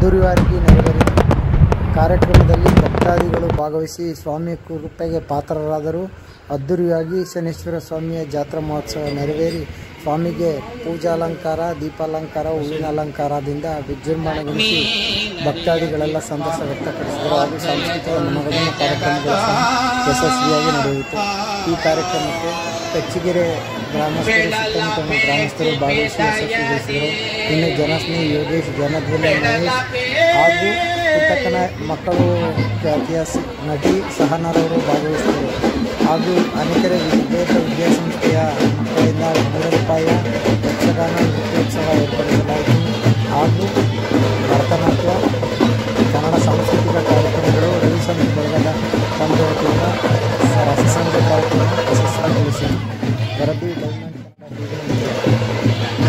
ಅದ್ದೂರಿಯಾಗಿ ನೆರವೇರಿತು ಕಾರ್ಯಕ್ರಮದಲ್ಲಿ ಭಕ್ತಾದಿಗಳು ಭಾಗವಹಿಸಿ ಸ್ವಾಮಿಯ ಕೃಪೆಗೆ ಪಾತ್ರರಾದರು ಅದ್ದೂರಿಯಾಗಿ ಶನೇಶ್ವರ ಸ್ವಾಮಿಯ ಜಾತ್ರಾ ಮಹೋತ್ಸವ ನೆರವೇರಿ ಸ್ವಾಮಿಗೆ ಪೂಜಾಲಂಕಾರ ದೀಪಾಲಂಕಾರ ಹೂವಿನ ಅಲಂಕಾರದಿಂದ ವಿಜೃಂಭಣೆಗೊಳಿಸಿ ಭಕ್ತಾದಿಗಳೆಲ್ಲ ಸಂತಸ ವ್ಯಕ್ತಪಡಿಸಿದರು ಹಾಗೂ ಸಾಂಸ್ಕೃತಿಕ ಮನರಂಜನಾ ಕಾರ್ಯಕ್ರಮಗಳು ಸಹ ಯಶಸ್ವಿಯಾಗಿ ನಡೆಯಿತು ಈ ಕಾರ್ಯಕ್ರಮಕ್ಕೆ ಕಚ್ಚಿಗೆರೆ ಗ್ರಾಮಸ್ಥರು ಸುತ್ತಮುತ್ತಲಿನ ಗ್ರಾಮಸ್ಥರು ಭಾಗವಹಿಸಿ ಯಶಸ್ವಿಗೊಳಿಸಿದರು ಇನ್ನು ಜನಸ್ನೇಹಿ ಯೋಗೇಶ್ ಜನಧ್ವನಿ ಮಹೇಶ್ ಹಾಗೂ ಪುಟ್ಟಕ್ಕನ ಮಕ್ಕಳು ಖ್ಯಾತಿಯ ಸ- ನಟಿ ಸಹನರವರು ಭಾಗವಹಿಸಿದರು ಹಾಗೂ ಅನೇಕರ ವಿವೇಕ ವಿದ್ಯಾಸಂಸ್ಥೆಯ ಮಕ್ಕಳಿಂದ ನೂರು ರೂಪಾಯಿಯ ಯಕ್ಷಗಾನ ನೃತ್ಯೋತ್ಸವ ಏರ್ಪಡಿಸಲಾಯಿತು ಹಾಗೂ ಭರತನಾಟ್ಯ ಕನ್ನಡ ಸಾಂಸ್ಕೃತಿಕ ಕಾರ್ಯಕ್ರಮಗಳು ರವಿಸಂತ ಬಳಗದ ತಂಡ ವತಿಯಿಂದ ರಸಸಂಖ್ಯೆ ಕಾರ್ಯಕ್ರಮ ಯಶಸ್ವಿಗೊಳಿಸಿದೆ ವರದಿ Diamond Kannada TV.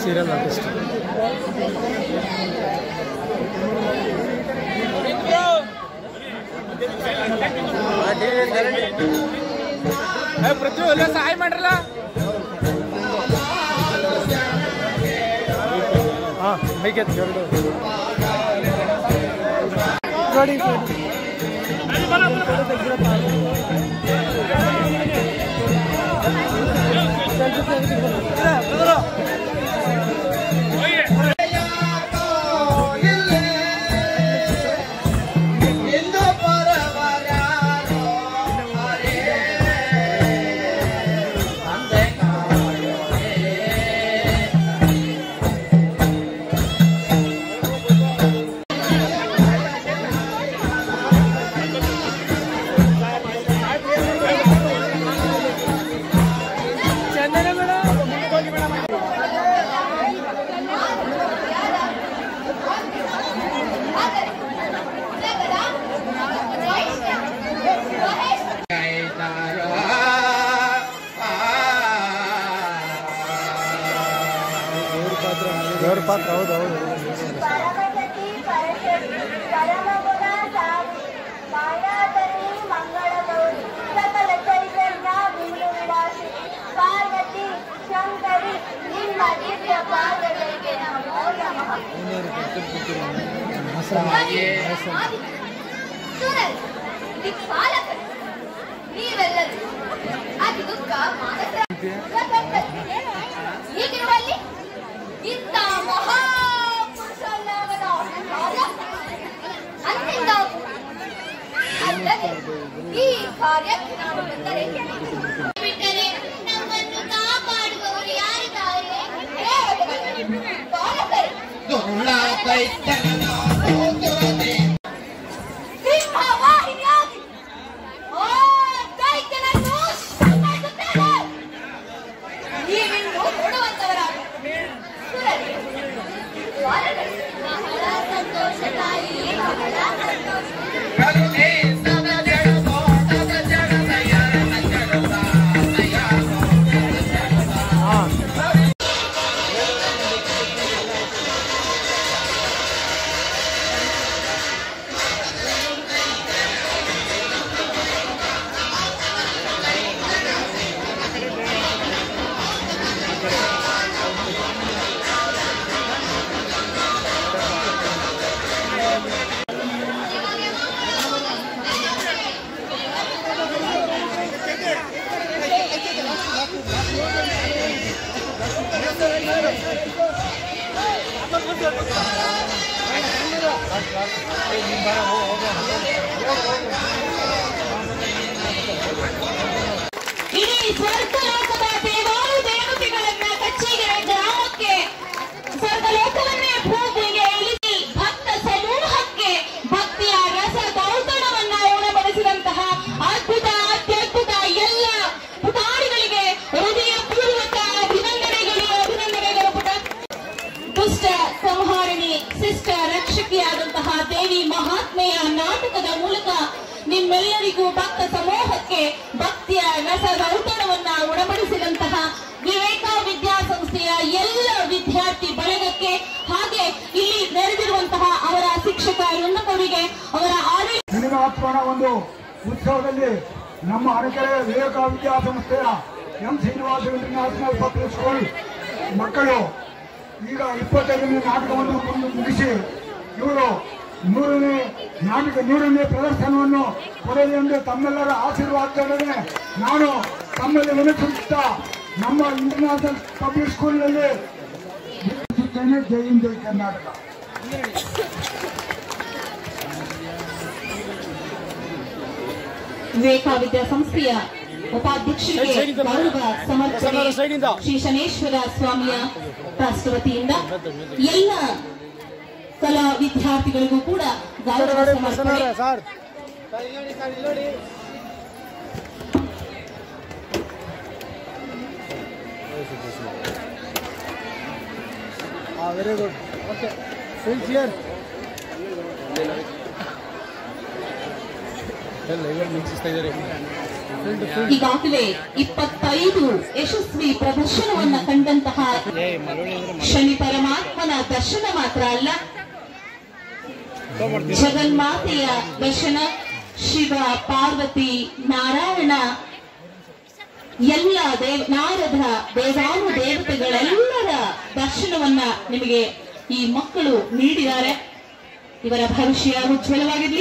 Serial artist ಪ್ರತಿಯೊಂದು ಸಹಾಯ ಮಾಡ್ರಲ್ಲ ಹಾಂ ಹೇಗೆ ಎರಡು ಗಾಡಿ ದೇವ್ರ ಪಾತ್ರ ಹೌದು ಹೌದು ಪರಮಗತಿ ಪರಶಕ್ತಿ ಪರಮಗುಣ ಸಾರಿ ಮಾಯಾತನಿ ಮಂಗಳ ಗೌರಿ ಸಕಲ ಚೈತನ್ಯ ಬಿಂದು ವಿಲಾಸಿ ಪಾರ್ವತಿ ಶಂಕರಿ ನಿಮ್ಮ ದಿವ್ಯ ಪಾದಗಳಿಗೆ ನಮೋ ನಮಃ ಸುರರು ದಿಕ್ಪಾಲಕರು ನೀವೆಲ್ಲರೂ ಅತಿ ದುಃಖ ಮಾನಸ ಹೀಗಿರುವಲ್ಲಿ ಇಂಥ ಮಹಾಪುರುಷನಾಗದ ಅಂತಿಂದ ಅಲ್ಲದೆ ಈ ಕಾರ್ಯಕ್ಕೆ ನಾವು ಬಂದರೆ ಬಿಟ್ಟರೆ ನಮ್ಮನ್ನು ಕಾಪಾಡುವವರು ಯಾರಿದ್ದಾರೆ ಬಾಲಕರು ಸಿಂಹವಾಹಿನಿಯಾಗಿ ಆ ದೈತ್ಯನನ್ನು ಸಂಹರಿಸುತ್ತೇನೆ. ನೀವಿನ್ನು ಕೊಡುವಂತವರಾಗ ಸುರರೇ, ಬಾಲಕರು, ಬಹಳ ಸಂತೋಷದಾಯಿ ಬಹಳ ಸಂತೋಷ ಇಡೀ ಸ್ವರ್ಗಲೋಕದ ದೇವಾನು ದೇವತೆಗಳನ್ನ ಕಚ್ಚಿಗೆರೆ ಗ್ರಾಮಕ್ಕೆ ಸ್ವರ್ಗಲೋಕವನ್ನೇ ಭೂಮಿಗೆ ಇಳಿಸಿ ಭಕ್ತ ಸಮೂಹಕ್ಕೆ ಭಕ್ತಿಯ ರಸ ದೌತಣವನ್ನ ಉಣಬಡಿಸಿದಂತಹ ಅದ್ಭುತ ಅತ್ಯದ್ಭುತ ಎಲ್ಲ ಪುಟಾರಿಗಳಿಗೆ ಹೃದಯ ಪೂರ್ವಕ ಅಭಿನಂದನೆಗಳು ಅಭಿನಂದನೆಗಳು ಪುಟ ದುಷ್ಟ ಸಂಹಾರಿಣಿ ಶಿಷ್ಟ ರಕ್ಷಕಿಯಾದಂತಹ ದೇವಿ ಮಹಾತ್ಮೆಯ ನಾಟಕದ ಮೂಲಕ ನಿಮ್ಮೆಲ್ಲರಿಗೂ ಭಕ್ತ ಸಮೂಹಕ್ಕೆ ಭಕ್ತಿಯ ರಸದ ಔತಣವನ್ನ ಉಣಬಡಿಸಿದಂತಹ ವಿವೇಕ ವಿದ್ಯಾಸಂಸ್ಥೆಯ ಎಲ್ಲ ವಿದ್ಯಾರ್ಥಿ ಬಳಗಕ್ಕೆ ಹಾಗೆ ಇಲ್ಲಿ ನೆರೆದಿರುವಂತಹ ಅವರ ಶಿಕ್ಷಕ ವೃಂದದವರಿಗೆ ಅವರ ಆಡಳಿತ ಸಿನಿಮಾತ್ಮನ ಒಂದು ಉತ್ಸವದಲ್ಲಿ ನಮ್ಮ ಅರಕೆರೆ ವಿವೇಕ ವಿದ್ಯಾಸಂಸ್ಥೆಯ M Srinivasa international public school ಮಕ್ಕಳು ಈಗ ಇಪ್ಪತ್ತೈದನೇ ನಾಟಕವನ್ನು ಮುಂದೆ ಮುಗಿಸಿ ಇವರು ನೂರನೇ ನಾಟಕ ನೂರನೇ ಪ್ರದರ್ಶನವನ್ನು ಕೊಡಲಿ ಎಂದು ತಮ್ಮೆಲ್ಲರ ಆಶೀರ್ವಾದದೊಡನೆ ನಾನು ತಮ್ಮಲ್ಲಿ ವಿನಂತಿಸುತ್ತಾ ನಮ್ಮ ಇಂಟರ್ನ್ಯಾಷನಲ್ ಪಬ್ಲಿಕ್ ಸ್ಕೂಲ್ನಲ್ಲಿ ವಿನಂತಿಸುತ್ತೇನೆ ಜೈ ಹಿಂದ್ ಜೈ ಕರ್ನಾಟಕ ವಿವೇಕ ವಿದ್ಯಾಸಂಸ್ಥೆಯ ಉಪಾಧ್ಯಕ್ಷರಿಗೆ ಸೈಡ್ ಸೈಡ್ ಗೌರವ ಸಮರ್ಪಣೆ ಸೈಡ್ ಇಂದ. ಶ್ರೀ ಶನೇಶ್ವರ ಸ್ವಾಮಿಯ ಟ್ರಸ್ಟ್ ವತಿಯಿಂದ ಎಲ್ಲ ಕಲಾ ವಿದ್ಯಾರ್ಥಿಗಳಿಗೂ ಕೂಡ ಗೌರವ ಸಮರ್ಪಣೆ sir very good okay full clear ಎಲ್ಲ ಇವಾಗ ಮಿಕ್ಸಿಸ್ತಾ ಇದ್ದಾರೆ ಈಗಾಗಲೇ ಇಪ್ಪತ್ತೈದು ಯಶಸ್ವಿ ಪ್ರದರ್ಶನವನ್ನ ಕಂಡಂತಹ ಶನಿ ಪರಮಾತ್ಮನ ದರ್ಶನ ಮಾತ್ರ ಅಲ್ಲ ಜಗನ್ಮಾತೆಯ ದರ್ಶನ ಶಿವ ಪಾರ್ವತಿ ನಾರಾಯಣ ಎಲ್ಲ ದೇವ ನಾರದ ದೇವಾನು ದೇವತೆಗಳೆಲ್ಲರ ದರ್ಶನವನ್ನ ನಿಮಗೆ ಈ ಮಕ್ಕಳು ನೀಡಿದ್ದಾರೆ ಇವರ ಭವಿಷ್ಯ ಉಜ್ವಲವಾಗಿರ್ಲಿ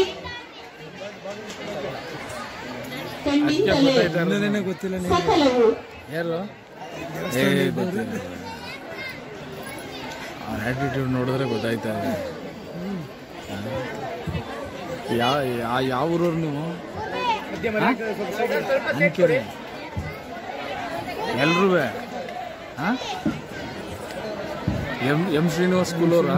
ಕಣ್ಣಿಂದಲೇ ಇನ್ನೇನೇ ಗೊತ್ತಿಲ್ಲ ನಿಮ್ಗೆ ಸಕಲವು ಯಾರು ಆಟಿಟ್ಯೂಡ್ ನೋಡಿದ್ರೆ ಗೊತ್ತಾಯ್ತಾ ಇದೆ ಯಾವ ಯಾವ ಊರವ್ರು ನೀವು ಅಂಕೆರೆ ಎಲ್ರೂ ಹಾಂ ಎಂ ಎಂ ಶ್ರೀನಿವಾಸ್ ಸ್ಕೂಲ್ ಅವರ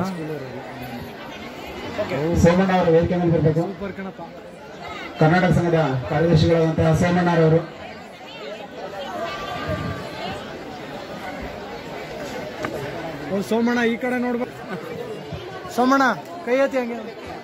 ಸೋಮಣ್ಣ ಅವರು ವೇದಿಕೆ ಮೇಲೆ ಬರಬೇಕು ಸೂಪರ್ ಕಣಪ್ಪ ಕರ್ನಾಟಕ ಸಂಘದ ಕಾರ್ಯದರ್ಶಿಗಳಾದಂತಹ ಸೋಮಣ್ಣರವರು ಓ ಸೋಮಣ್ಣ ಈ ಕಡೆ ನೋಡ್ಬೇಕು ಸೋಮಣ್ಣ ಕೈ ಎತ್ತಿ ಹಂಗೆ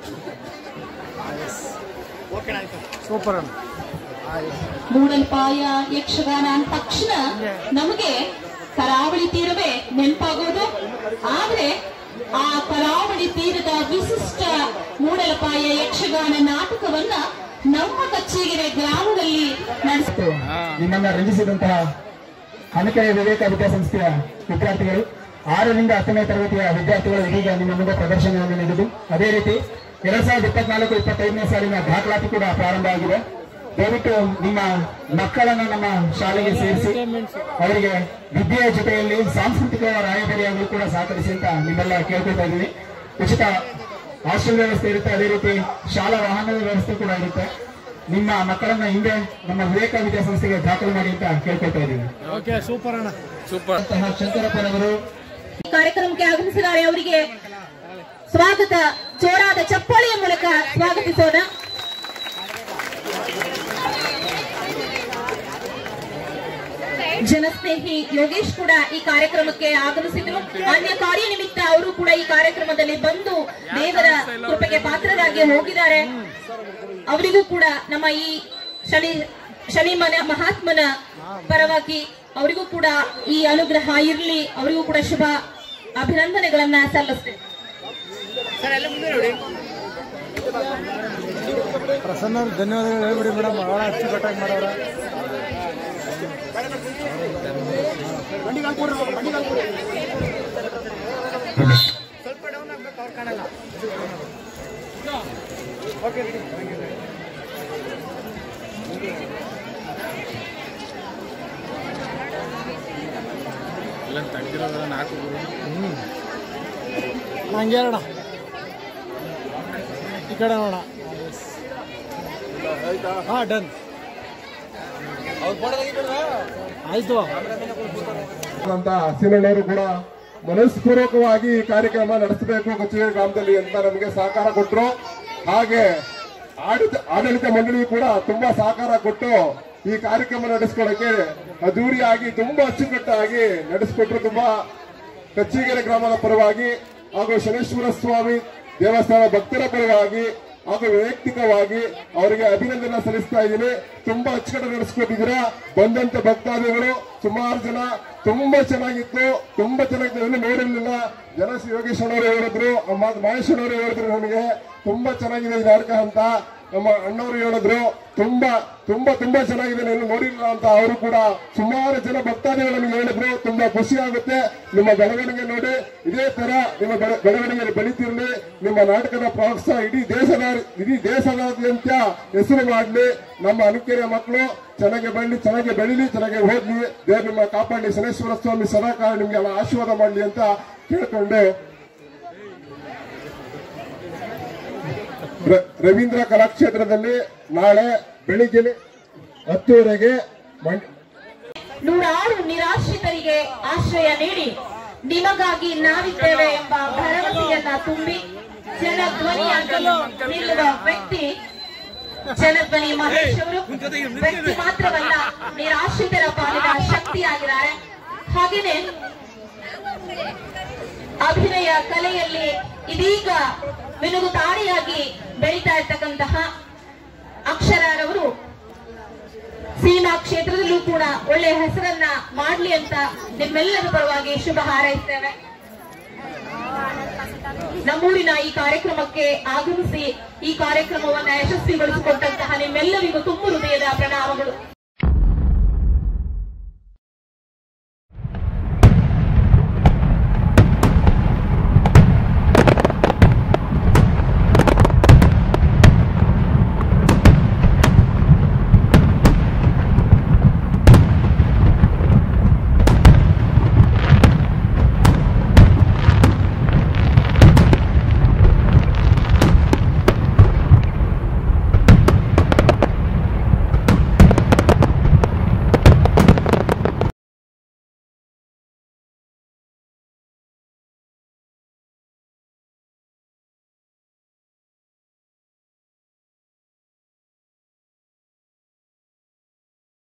ಸೂಪರ್ ಅಣ್ಣ ಮೂಡಲ್ಪಾಯ ಯಕ್ಷಗಾನ ಅಂದ ತಕ್ಷಣ ನಮಗೆ ಕರಾವಳಿ ತೀರವೇ ನೆನಪಾಗೋದು ಆದ್ರೆ ಆ ಕರಾವಳಿ ತೀರದ ವಿಶಿಷ್ಟ ಮೂಡಲಪಾಯ ಯಕ್ಷಗಾನ ನಾಟಕವನ್ನ ನಮ್ಮ ಕಚ್ಚೇಗೆರೆ ಗ್ರಾಮದಲ್ಲಿ ನಡೆಸ ನಿಮ್ಮನ್ನ ರಂಜಿಸಿದಂತಹ ಹನಕೆರೆ ವಿವೇಕ ವಿದ್ಯಾಸಂಸ್ಥೆಯ ವಿದ್ಯಾರ್ಥಿಗಳು ಆರರಿಂದ ಹತ್ತನೇ ತರಗತಿಯ ವಿದ್ಯಾರ್ಥಿಗಳು ಇದೀಗ ನಿಮ್ಮ ಮುಂದೆ ಪ್ರದರ್ಶನವನ್ನು ನೀಡಿದ್ದು ಅದೇ ರೀತಿ ಎರಡ್ ಸಾವಿರದ ಇಪ್ಪತ್ನಾಲ್ಕು ಇಪ್ಪತ್ತೈದನೇ ಸಾಲಿನ ದಾಖಲಾತಿ ಕೂಡ ಪ್ರಾರಂಭ ಆಗಿದೆ ದಯವಿಟ್ಟು ನಿಮ್ಮ ಮಕ್ಕಳನ್ನ ನಮ್ಮ ಶಾಲೆಗೆ ಸೇರಿಸಿ ಅವರಿಗೆ ವಿದ್ಯೆಯ ಜೊತೆಯಲ್ಲಿ ಸಾಂಸ್ಕೃತಿಕ ರಾಯಭಾರಿಯಾಗಲು ಕೂಡ ಸಹಕರಿಸಿ ಅಂತ ನಿಮ್ಮೆಲ್ಲ ಕೇಳ್ಕೊಳ್ತಾ ಇದ್ದೀನಿ ಉಚಿತ ಹಾಸ್ಟೆಲ್ ವ್ಯವಸ್ಥೆ ಇರುತ್ತೆ ಅದೇ ರೀತಿ ಶಾಲಾ ವಾಹನದ ವ್ಯವಸ್ಥೆ ಕೂಡ ಇರುತ್ತೆ ನಿಮ್ಮ ಮಕ್ಕಳನ್ನ ಹಿಂದೆ ನಮ್ಮ ವಿವೇಕ ವಿದ್ಯಾಸಂಸ್ಥೆಗೆ ದಾಖಲು ಮಾಡಿ ಅಂತ ಕೇಳ್ಕೊಳ್ತಾ ಇದ್ದೀನಿ ಓಕೆ ಸೂಪರ್ ಅಣ್ಣ ಸೂಪರ್ ಅಂತಹ ಶಂಕರಪ್ಪನವರು ಈ ಕಾರ್ಯಕ್ರಮಕ್ಕೆ ಆಗಮಿಸಿದ್ದಾರೆ ಅವರಿಗೆ ಸ್ವಾಗತ ಜೋರಾದ ಚಪ್ಪಾಳೆಯ ಮೂಲಕ ಸ್ವಾಗತಿಸೋಣ ಜನಸ್ನೇಹಿ ಯೋಗೇಶ್ ಕೂಡ ಈ ಕಾರ್ಯಕ್ರಮಕ್ಕೆ ಆಗಮಿಸಿದ್ರು ಅನ್ಯ ಕಾರ್ಯ ನಿಮಿತ್ತ ಅವರು ಕೂಡ ಈ ಕಾರ್ಯಕ್ರಮದಲ್ಲಿ ಬಂದು ದೇವರ ಕೃಪೆಗೆ ಪಾತ್ರರಾಗಿ ಹೋಗಿದ್ದಾರೆ ಅವರಿಗೂ ಕೂಡ ನಮ್ಮ ಈ ಶನಿ ಶನಿ ಮನ ಮಹಾತ್ಮನ ಪರವಾಗಿ ಅವರಿಗೂ ಕೂಡ ಈ ಅನುಗ್ರಹ ಇರಲಿ ಅವರಿಗೂ ಕೂಡ ಶುಭ ಅಭಿನಂದನೆಗಳನ್ನ ಸಲ್ಲಿಸ್ತೇವೆ ಪ್ರಸನ್ನ ಅವ್ರಿಗೆ ಧನ್ಯವಾದಗಳು ಹೇಳ್ಬಿಡಿ ಮೇಡಮ್ ಬಹಳ ಅಚ್ಚುಕಟ್ಟಾಗಿ ಮಾಡೋರ ಎಲ್ಲ ತೆಗ್ದಿರೋದ್ರ ನಾಲ್ಕು ಗುರು ಹಂಗೆ ಅಣ್ಣ ಈ ಕಡೆ ನೋಡ ಹಾ ಡನ್ ಆಯ್ತು ಅಂತ ಹಸಿನಣ್ಣವರು ಕೂಡ ಮನಸ್ಪೂರ್ವಕವಾಗಿ ಈ ಕಾರ್ಯಕ್ರಮ ನಡೆಸಬೇಕು ಕಚೇರಿ ಗ್ರಾಮದಲ್ಲಿ ಅಂತ ನಮಗೆ ಸಹಕಾರ ಕೊಟ್ಟರು ಹಾಗೆ ಆಡಳಿತ ಆಡಳಿತ ಮಂಡಳಿ ಕೂಡ ತುಂಬಾ ಸಹಕಾರ ಕೊಟ್ಟು ಈ ಕಾರ್ಯಕ್ರಮ ನಡೆಸ್ಕೊಳಕ್ಕೆ ಅದ್ದೂರಿಯಾಗಿ ತುಂಬಾ ಅಚ್ಚುಕಟ್ಟಾಗಿ ನಡೆಸಿಕೊಟ್ರು ತುಂಬಾ ಕಚ್ಚಿಗೆರೆ ಗ್ರಾಮದ ಪರವಾಗಿ ಹಾಗೂ ಶನೇಶ್ವರ ಸ್ವಾಮಿ ದೇವಸ್ಥಾನ ಭಕ್ತರ ಪರವಾಗಿ ಹಾಗೂ ವೈಯಕ್ತಿಕವಾಗಿ ಅವರಿಗೆ ಅಭಿನಂದನೆ ಸಲ್ಲಿಸ್ತಾ ಇದ್ದೀನಿ ತುಂಬಾ ಅಚ್ಚುಕಟ್ಟು ನಡೆಸ್ಕೊಟ್ಟಿದ್ದೀರಾ ಬಂದಂತ ಭಕ್ತಾದಿಗಳು ಸುಮಾರು ಜನ ತುಂಬಾ ಚೆನ್ನಾಗಿತ್ತು ತುಂಬಾ ಚೆನ್ನಾಗಿತ್ತು ಇನ್ನೂ ನೋಡಿರ್ಲಿಲ್ಲ ಜನ ಯೋಗೇಶ್ವರವರು ಹೇಳಿದ್ರು ಮಹೇಶ್ವರವರು ಹೇಳಿದ್ರು ನನಗೆ ತುಂಬಾ ಚೆನ್ನಾಗಿದೆ ಈ ನಾಟಕ ಅಂತ ನಮ್ಮ ಅಣ್ಣವರು ಹೇಳಿದ್ರು ತುಂಬಾ ತುಂಬಾ ತುಂಬಾ ಚೆನ್ನಾಗಿದೆ ನಾನು ನೋಡಿಲ್ಲ ಅಂತ ಅವರು ಕೂಡ ಸುಮಾರು ಜನ ಭಕ್ತಾದಿಗಳು ನಮಗೆ ಹೇಳಿದ್ರು ತುಂಬಾ ಖುಷಿ ಆಗುತ್ತೆ ನಿಮ್ಮ ಬೆಳವಣಿಗೆ ನೋಡಿ ಇದೇ ತರ ನಿಮ್ಮ ಬೆಳ- ಬೆಳವಣಿಗೆ ಬೆಳೀತಿರ್ಲಿ ನಿಮ್ಮ ನಾಟಕದ ಪ್ರೋತ್ಸಾಹ ಇಡೀ ದೇಶದ ಇಡೀ ದೇಶದಾದ್ಯಂತ ಹೆಸರು ಮಾಡಲಿ ನಮ್ಮ ಅನುಕೆರೆ ಮಕ್ಕಳು ಚೆನ್ನಾಗಿ ಬೆಳಲಿ ಚೆನ್ನಾಗಿ ಬೆಳೀಲಿ ಚೆನ್ನಾಗಿ ಓದ್ಲಿ ದೇವ್ರು ನಿಮ್ಮ ಕಾಪಾಡಲಿ ಶನೇಶ್ವರ ಸ್ವಾಮಿ ಸದಾಕಾಲ ನಿಮ್ಗೆಲ್ಲ ಆಶೀರ್ವಾದ ಮಾಡಲಿ ಅಂತ ಕೇಳ್ಕೊಂಡು ರ- ರವೀಂದ್ರ ಕಲಾಕ್ಷೇತ್ರದಲ್ಲಿ ನಾಳೆ ಬೆಳಿಗ್ಗೆ ಹತ್ತುವರೆಗೆ ಮಂಡ್- ನೂರಾರು ನಿರಾಶ್ರಿತರಿಗೆ ಆಶ್ರಯ ನೀಡಿ ನಿಮಗಾಗಿ ನಾವಿದ್ದೇವೆ ಎಂಬ ಭರವಸೆಯನ್ನ ತುಂಬಿ ಜನಧ್ವನಿಯಾಗಿ ನಿಲ್ಲುವ ವ್ಯಕ್ತಿ ಜನಧ್ವನಿ ಮಹೇಶ್ ಅವರು ವ್ಯಕ್ತಿ ಮಾತ್ರವಲ್ಲ ನಿರಾಶ್ರಿತರ ಪಾಲಿನ ಶಕ್ತಿಯಾಗಿದ್ದಾರೆ ಹಾಗೇನೆ ಅಭಿನಯ ಕಲೆಯಲ್ಲಿ ಇದೀಗ ಮಿನುಗುತಾರೆಯಾಗಿ ಬೆಳೀತಾ ಇರ್ತಕ್ಕಂತಹ ಅಕ್ಷರರವರು ಸಿನಿಮಾ ಕ್ಷೇತ್ರದಲ್ಲೂ ಕೂಡ ಒಳ್ಳೆ ಹೆಸರನ್ನ ಮಾಡ್ಲಿ ಅಂತ ನಿಮ್ಮೆಲ್ಲರ ಪರವಾಗಿ ಶುಭ ಹಾರೈಸ್ತೇವೆ ನಮ್ಮೂರಿನ ಈ ಕಾರ್ಯಕ್ರಮಕ್ಕೆ ಆಗಮಿಸಿ ಈ ಕಾರ್ಯಕ್ರಮವನ್ನ ಯಶಸ್ವಿಗೊಳಿಸಿಕೊಟ್ಟಂತಹ ನಿಮ್ಮೆಲ್ಲರಿಗೂ ತುಂಬು ಹೃದಯದ ಪ್ರಣಾಮಗಳು